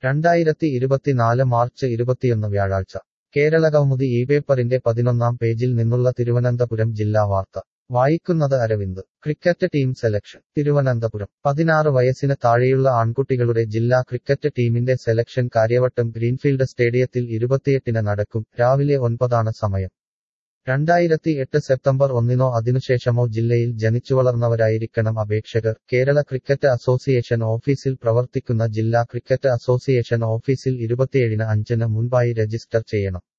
രണ്ടായിരത്തി ഇരുപത്തിനാല് മാർച്ച് ഇരുപത്തിയൊന്ന് വ്യാഴാഴ്ച കേരളകൗമുദി ഈ പേപ്പറിന്റെ പതിനൊന്നാം പേജിൽ നിന്നുള്ള തിരുവനന്തപുരം ജില്ലാ വാർത്ത വായിക്കുന്നത് Aravind cricket team selection Thiruvananthapuram പതിനാറ് വയസ്സിന് താഴെയുള്ള ആൺകുട്ടികളുടെ ജില്ലാ ക്രിക്കറ്റ് ടീമിന്റെ സെലക്ഷൻ കാര്യവട്ടം ഗ്രീൻഫീൽഡ് സ്റ്റേഡിയത്തിൽ ഇരുപത്തിയെട്ടിന് നടക്കും രാവിലെ ഒൻപതാണ് സമയം രണ്ടായിരത്തി എട്ട് സെപ്റ്റംബർ ഒന്നിനോ അതിനുശേഷമോ ജില്ലയിൽ ജനിച്ചുവളർന്നവരായിരിക്കണം അപേക്ഷകർ കേരള ക്രിക്കറ്റ് അസോസിയേഷൻ ഓഫീസിൽ പ്രവർത്തിക്കുന്ന ജില്ലാ ക്രിക്കറ്റ് അസോസിയേഷൻ ഓഫീസിൽ ഇരുപത്തിയേഴിന് അഞ്ചിന് മുൻപായി രജിസ്റ്റർ ചെയ്യണം